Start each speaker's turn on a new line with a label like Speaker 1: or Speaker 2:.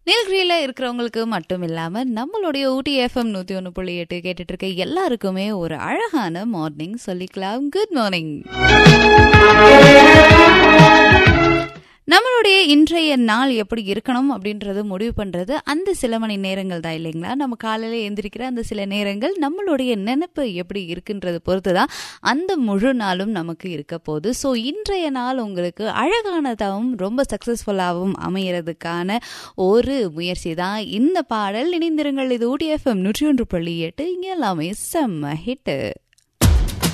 Speaker 1: நீலகிரியில் இருக்கிறவங்களுக்கு மட்டும் இல்லாமல் நம்மளுடைய ஊட்டி எஃப்எம் நூற்றி ஒன்று புள்ளி எட்டு கேட்டுட்டு இருக்க எல்லாருக்குமே ஒரு அழகான மார்னிங் சொல்லிக்கலாம் குட் மார்னிங் நம்மளுடைய இன்றைய நாள் எப்படி இருக்கணும் அப்படின்றத முடிவு பண்ணுறது அந்த சில மணி நேரங்கள் தான் இல்லைங்களா நம்ம காலையில் எந்திரிக்கிற அந்த சில நேரங்கள் நம்மளுடைய நினைப்பு எப்படி இருக்குன்றது பொறுத்து தான் அந்த முழு நாளும் நமக்கு இருக்க போகுது ஸோ இன்றைய நாள் உங்களுக்கு அழகானதாகவும் ரொம்ப சக்ஸஸ்ஃபுல்லாகவும் அமையறதுக்கான ஒரு முயற்சி தான் இந்த பாடல் இணைந்திருங்கள் இது ஊட்டி எஃப்எம் நூற்றி ஒன்று புள்ளி எட்டு இங்கே எல்லாமே செம்ம ஹிட்டு